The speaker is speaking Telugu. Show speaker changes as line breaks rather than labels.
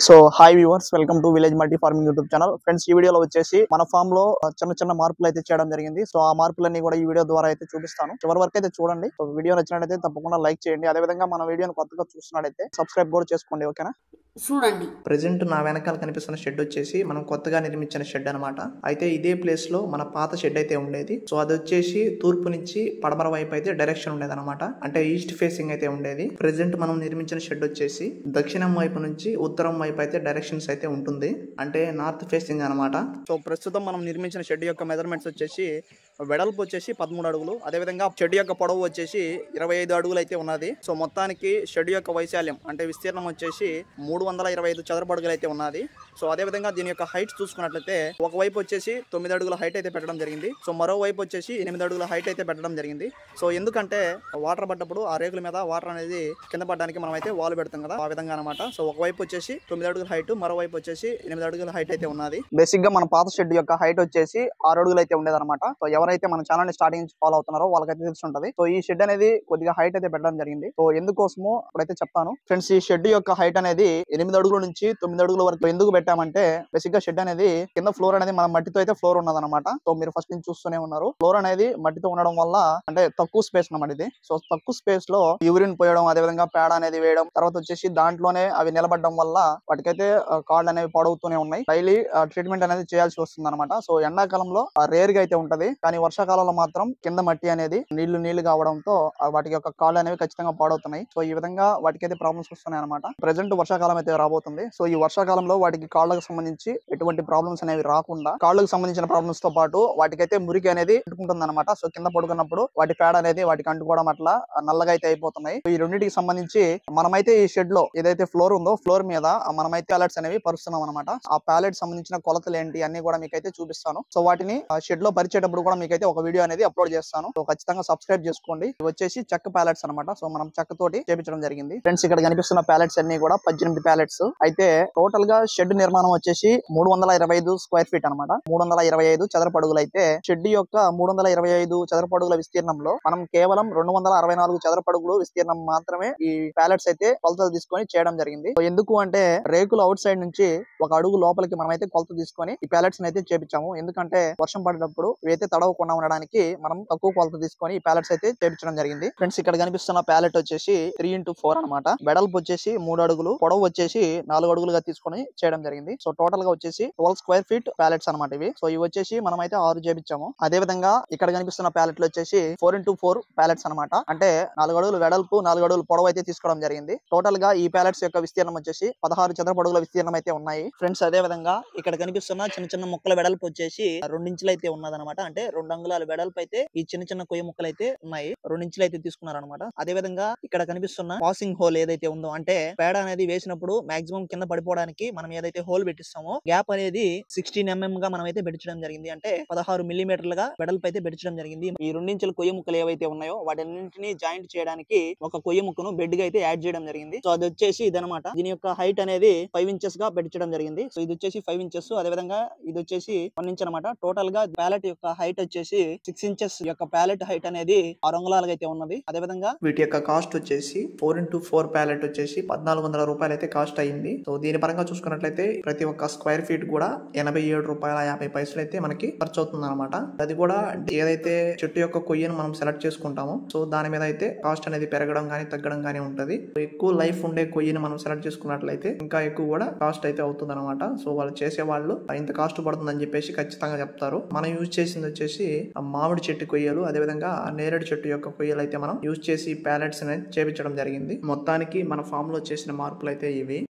so hi viewers welcome to village multi farming YouTube channel friends ఈ వీడియోలో వచ్చేసి మన ఫామ్ లో ఆ, చిన్న చిన్న మార్పులు అయితే చేయడం జరిగింది సో ఆ మార్పులన్నీ కూడా ఈ వీడియో ద్వారా అయితే చూపిస్తాను చివరి వరకు అయితే చూడండి సో వీడియో నచ్చినట్లయితే తప్పకుండా లైక్ చేయండి అదే విధంగా మన వీడియోని కొత్తగా చూస్తున్నట్టయితే సబ్స్క్రైబ్ కూడా చేసుకోండి ఓకేనా
చూడండి
ప్రజెంట్ నా వెనకాల కనిపిస్తున్న షెడ్ వచ్చేసి మనం కొత్తగా నిర్మించిన షెడ్ అనమాట అయితే ఇదే ప్లేస్ లో మన పాత షెడ్ అయితే ఉండేది సో అది వచ్చేసి తూర్పు నుంచి పడమర వైపు అయితే డైరెక్షన్ ఉండేది అనమాట అంటే ఈస్ట్ ఫేసింగ్ అయితే ఉండేది ప్రజెంట్ మనం నిర్మించిన షెడ్ వచ్చేసి దక్షిణం వైపు నుంచి ఉత్తరం వైపు అయితే డైరెక్షన్స్ అయితే ఉంటుంది అంటే నార్త్ ఫేసింగ్ అనమాట
సో ప్రస్తుతం మనం నిర్మించిన షెడ్ యొక్క మెజర్మెంట్స్ వచ్చేసి వెడల్పు వచ్చేసి పదమూడు అడుగులు అదేవిధంగా షెడ్ యొక్క పొడవు వచ్చేసి ఇరవై ఐదు అడుగులు అయితే ఉన్నది సో మొత్తానికి షెడ్ యొక్క వైశాల్యం అంటే విస్తీర్ణం వచ్చేసి మూడు వందల ఇరవై ఐదు చదరపు అడుగులు అయితే ఉన్నది సో అదేవిధంగా దీని యొక్క హైట్ చూసుకున్నట్లయితే ఒకవైపు వచ్చేసి తొమ్మిది అడుగుల హైట్ అయితే పెట్టడం జరిగింది సో మరోవైపు వచ్చేసి ఎనిమిది అడుగుల హైట్ అయితే పెట్టడం జరిగింది సో ఎందుకంటే వాటర్ పడ్డప్పుడు ఆ రేకుల మీద వాటర్ అనేది కింద పడడానికి మనం అయితే వాల్ పెడతాం కదా ఆ విధంగా అనమాట సో ఒకవైపు వచ్చేసి తొమ్మిది అడుగుల హైట్ మరోవైపు వచ్చేసి ఎనిమిది అడుగుల హైట్ అయితే ఉన్నది బేసిక్ గా మన పాత షెడ్ యొక్క హైట్ వచ్చేసి ఆరు అడుగులు అయితే ఉండేది అనమాట సో ఎవరైతే మన ఛానల్ ని స్టార్టింగ్ నుంచి ఫాలో అవుతున్నారో వాళ్ళకైతే తెలిసి ఉంటది సో ఈ షెడ్ అనేది కొద్దిగా హైట్ అయితే పెట్టడం జరిగింది సో ఎందుకోసమో ఇప్పుడైతే చెప్తాను ఫ్రెండ్స్ ఈ షెడ్ యొక్క హైట్ అనేది ఎనిమిది అడుగుల నుంచి తొమ్మిది అడుగుల వరకు ఎందుకు పెట్టామంటే బేసిక్ గా షెడ్ అనేది కింద ఫ్లోర్ అనేది మన మట్టితో అయితే ఫ్లోర్ ఉన్నదన్నమాట సో మీరు ఫస్ట్ నుంచి చూస్తూనే ఉన్నారు ఫ్లోర్ అనేది మట్టితో ఉండడం వల్ల అంటే తక్కువ స్పేస్ అన్నమాట ఇది సో తక్కువ స్పేస్ లో యూరిన్ పోయడం అదే విధంగా పేడ అనేది వేయడం తర్వాత వచ్చేసి దాంట్లోనే అవి నిలబడడం వల్ల వాటికైతే ఆ, కాళ్ళు అనేవి పాడవుతూనే ఉన్నాయి డైలీ ట్రీట్మెంట్ అనేది చేయాల్సి వస్తుంది అనమాట సో ఎండాకాలంలో రేర్ గా అయితే ఉంటది కానీ వర్షాకాలంలో మాత్రం కింద మట్టి అనేది నీళ్లు నీళ్లు కావడంతో ఆ, వాటి యొక్క కాళ్ళు అనేవి ఖచ్చితంగా పాడవుతున్నాయి సో ఈ విధంగా వాటికి అయితే ప్రాబ్లమ్స్ వస్తున్నాయి అనమాట ప్రెసెంట్ వర్షాకాలం అయితే రాబోతుంది సో ఈ వర్షాకాలంలో వాటికి కాళ్ళకు సంబంధించి ఎటువంటి ప్రాబ్లమ్స్ అనేవి రాకుండా కాళ్ళకు సంబంధించిన ప్రాబ్లమ్స్ తో పాటు వాటికైతే మురికి అనేది అంటుకుంటుంది అనమాట సో కింద పడుకున్నప్పుడు వాటి పేడ అనేది వాటికి అంటుకోవడం అట్లా నల్లగా అయితే అయిపోతున్నాయి సో ఈ రెండింటికి సంబంధించి మనమైతే ఈ షెడ్ లో ఏదైతే ఫ్లోర్ ఉందో ఫ్లోర్ మీద మనమైతే ప్యాలెట్స్ అనేవి పరుస్తున్నాం అనమాట ఆ ప్యాలెట్ సంబంధించిన కొలతలు ఏంటి అన్ని కూడా మీకైతే చూపిస్తాను సో వాటిని షెడ్ లో పరిచేటప్పుడు కూడా మీకైతే ఒక వీడియో అనేది అప్లోడ్ చేస్తాను సో ఖచ్చితంగా సబ్స్క్రైబ్ చేసుకోండి ఇవి వచ్చేసి చెక్క ప్యాలెట్స్ అనమాట సో మనం చెక్క తోటి చేపించడం జరిగింది ఫ్రెండ్స్ ఇక్కడ కనిపిస్తున్న ప్యాలెట్స్ అన్ని కూడా పద్దెనిమిది ప్యాలెట్స్ అయితే టోటల్ గా షెడ్ నిర్మాణం వచ్చేసి మూడు వందల ఇరవై ఐదు స్క్వేర్ ఫీట్ అనమాట మూడు వందల ఇరవై ఐదు చదరపు అడుగులు అయితే షెడ్ యొక్క మూడు వందల ఇరవై ఐదు చదరపు అడుగుల విస్తీర్ణంలో మనం కేవలం రెండు వందల అరవై నాలుగు చదరపు అడుగులు విస్తీర్ణం మాత్రమే ఈ ప్యాలెట్స్ అయితే కొలతలు తీసుకొని చేయడం జరిగింది సో ఎందుకు అంటే రేకులు అవుట్ సైడ్ నుంచి ఒక అడుగు లోపలికి మనం అయితే కొలత తీసుకొని ఈ ప్యాలెట్స్ అయితే చేపించాము ఎందుకంటే వర్షం పడేటప్పుడు ఇవైతే తడవకుండా ఉండడానికి మనం తక్కువ కొలత తీసుకొని ఈ ప్యాలెట్స్ అయితే చేపించడం జరిగింది ఫ్రెండ్స్ ఇక్కడ కనిపిస్తున్న ప్యాలెట్ వచ్చేసి త్రీ ఇంటూ ఫోర్ అనమాట వెడల్పు వచ్చేసి మూడు అడుగులు పొడవు వచ్చేసి నాలుగు అడుగులుగా తీసుకొని చేయడం జరిగింది సో టోటల్ గా వచ్చేసి ట్వెల్వ్ స్క్వేర్ ఫీట్ ప్యాలెట్స్ అనమాట ఇవి సో ఇవి వచ్చేసి మనం అయితే ఆరు చేపించాము అదే విధంగా ఇక్కడ కనిపిస్తున్న ప్యాలెట్లు వచ్చేసి ఫోర్ ఇంటూ ఫోర్ ప్యాలెట్స్ అనమాట అంటే నాలుగు అడుగులు వెడల్పు నాలుగు అడుగులు పొడవు అయితే తీసుకోవడం జరిగింది టోటల్ గా ఈ ప్యాలెట్స్ యొక్క విస్తీర్ణం వచ్చేసి పదహారు చదరపు అడుగుల విస్తీర్ణం అయితే ఉన్నాయి ఫ్రెండ్స్ అదే విధంగా ఇక్కడ కనిపిస్తున్న చిన్న చిన్న ముక్కల వెడల్పు వచ్చేసి రెండు ఇంచులు అయితే ఉన్నదన్నమాట అంటే రెండు అంగుళాల వెడల్పు అయితే ఈ చిన్న చిన్న కొయ్య ముక్కలు అయితే ఉన్నాయి రెండు ఇంచులు అయితే తీసుకున్నారనమాట అదే విధంగా ఇక్కడ కనిపిస్తున్న పాసింగ్ హోల్ ఏదైతే ఉందో అంటే పేడ అనేది వేసినప్పుడు మాక్సిమం కింద పడిపోవడానికి మనం ఏదైతే హోల్ పెట్టిస్తామో గ్యాప్ అనేది సిక్స్టీన్ ఎంఎం గా మనం అయితే పెట్టించడం జరిగింది అంటే పదహారు మిల్లీమీటర్లుగా వెడల్పు అయితే పెట్టించడం జరిగింది ఈ రెండించుల కొయ్య ముక్కలు ఏవైతే ఉన్నాయో వాటన్నింటినీ జాయింట్ చేయడానికి ఒక కొయ్య ముక్కను బెడ్ గా అయితే యాడ్ చేయడం జరిగింది సో అది వచ్చేసి ఇదనమాట దీని యొక్క హైట్ అనేది ఫైవ్ ఇంచెస్ గా పెట్టించడం జరిగింది సో ఇది వచ్చేసి ఫైవ్ ఇంచెస్ అదే విధంగా ఇది వచ్చేసి వన్ ఇంచ్ అనమాట టోటల్ గా ప్యాలెట్ యొక్క హైట్ వచ్చేసి సిక్స్ ఇంచెస్ యొక్క ప్యాలెట్ హైట్ అనేది ఆరు అంగుళాలుగా అయితే ఉన్నది అదే విధంగా
వీటి యొక్క కాస్ట్ వచ్చేసి ఫోర్ ఇంటూ ఫోర్ ప్యాలెట్ వచ్చేసి పద్నాలుగు వందల రూపాయలు అయితే కాస్ట్ అయింది సో దీని పరంగా చూసుకున్నట్లయితే ప్రతి ఒక్క స్క్వేర్ ఫీట్ కూడా ఎనభై ఏడు రూపాయల యాభై పైసలు అయితే మనకి ఖర్చు అవుతుంది అనమాట అది కూడా ఏదైతే చెట్టు యొక్క కొయ్యను మనం సెలెక్ట్ చేసుకుంటామో సో దాని మీద అయితే కాస్ట్ అనేది పెరగడం కానీ తగ్గడం కానీ ఉంటది సో ఎక్కువ లైఫ్ ఉండే కొయ్యని మనం సెలెక్ట్ చేసుకున్నట్లయితే ఇంకా ఎక్కువ కూడా కాస్ట్ అయితే అవుతుంది అనమాట సో వాళ్ళు చేసే వాళ్ళు ఇంత కాస్ట్ పడుతుందని చెప్పేసి ఖచ్చితంగా చెప్తారు మనం యూజ్ చేసింది వచ్చేసి ఆ మామిడి చెట్టు కొయ్యలు అదేవిధంగా ఆ నేరేడు చెట్టు యొక్క కొయ్యలు అయితే మనం యూజ్ చేసి ప్యాలెట్స్ అనేది చేపించడం జరిగింది మొత్తానికి మన ఫామ్ లో చేసిన మార్పులు అయితే ఇవి